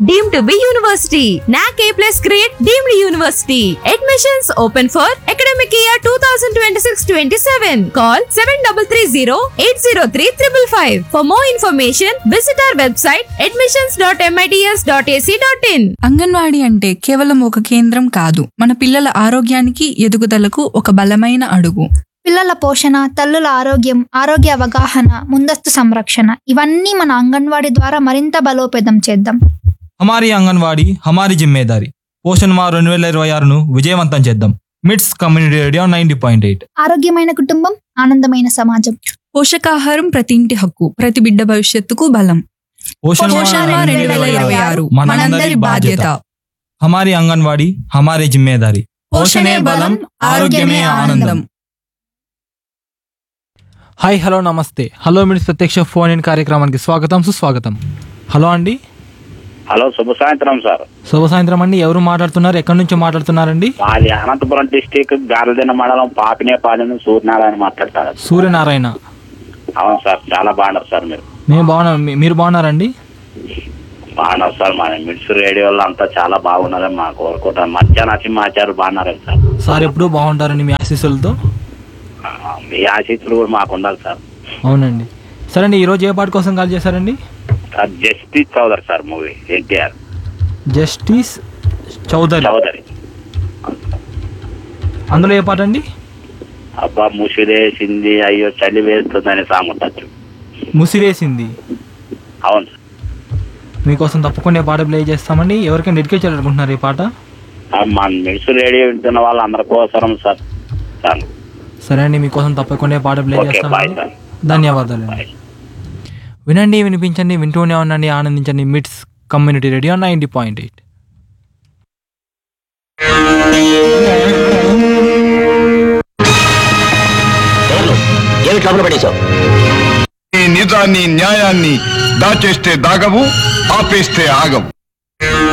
deemed to be university. NAC A plus grade deemed university. Admissions open for academic year 2026-27. Call 7330-803-555. For more information, visit our website admissions.mits.ac.in. Anganwadi అంటే కేవలం ఒక కేంద్రం కాదు మన పిల్లల ఆరోగ్యానికి ఎదుగుదలకు ఒక బలమైన అడుగు పిల్లల పోషణ తల్లుల ఆరోగ్యం ఆరోగ్య అవగాహన ముందస్తు సంరక్షణ ఇవన్నీ మన అంగన్వాడీ ద్వారా మరింత బలోపేతం చేద్దాం హమారీ అంగన్వాడీ హమారీ జిమ్మేదారి పోషణ్ మా రెండు వేల ఇరవై ఆరును విజయవంతం చేద్దాం MITS community radio ninety point eight ఆరోగ్యమైన కుటుంబం ఆనందమైన సమాజం పోషకాహారం ప్రతి ఇంటి హక్కు ప్రతి బిడ్డ భవిష్యత్తుకు బలం పోషణ్ మా పోషణ మా రెండు వేల ఇరవై ఆరు మనందరి బాధ్యత హమారీ అంగన్వాడీ హమారీ జిమ్మేదారి పోషణే బలం ఆరోగ్యమే ఆనందం హాయ్ హలో నమస్తే హలో మిట్స్ ప్రత్యక్ష ఫోన్ ఇన్ కార్యక్రమానికి స్వాగతం సుస్వాగతం హలో అండి హలో శుభ సాయంత్రం సార్ శుభ సాయంత్రం అండి ఎవరు మాట్లాడుతున్నారు ఎక్కడి నుంచి మాట్లాడుతున్నారండి మాది అనంతపురం డిస్టిక్ గార్లదిన మండలం పాపినేపాలెం సూర్యనారాయణ మాట్లాడతారు సూర్యనారాయణ అవును సార్ చాలా బాగున్నారు సార్ మీరు మేము బాగున్నాం మీ- మీరు బాగున్నారండి బాగున్నారు సార్ మన మిడ్స్ రేడియోలో అంతా చాలా బాగున్నారని మా కోరుకుంటాం మధ్యాహ్న నరసింహాచారు బాగున్నారు సార్ సార్ ఎప్పుడూ బాగుంటారండి మీ ఆశీస్సులతో ఆ, మీ ఆశీస్సులు కూడా మాకు ఉండాలి సార్ అవునండి సరే అండి ఈరోజు ఏ పాట కోసం కాల్ చేశారండి sir Justice Chowdary sir movie NTR Justice Chowdary Chowdary అందులో ఏ పాట అండి అబ్బా ముసిరేసింది అయ్యో చలి వేస్తుందని సాంగ్ ఉండొచ్చు ముసిరేసింది అవును సార్ మీకోసం తప్పకుండా ఈ పాట ప్లే చేస్తామండి ఎవరికైనా డెడికేట్ చేయాలనుకుంటున్నారు ఈ పాట ఆ, మన మిడ్స్ రేడియో వింటున్న వాళ్ళందరి కోసరం సార్ సార్ సరే అండి మీకోసం తప్పకుండా ఈ పాట ప్లే ఓకే బాయ్ చేస్తామండి సార్ ధన్యవాదాలు బాయ్ వినండి వినిపించండి వింటూనే ఉండండి ఆనందించండి MITS community radio ninety point eight ఏమి ట్రబుల్ పడేశావు నీ నిజాన్ని న్యాయాన్ని దాచేస్తే దాగవు ఆపేస్తే ఆగవు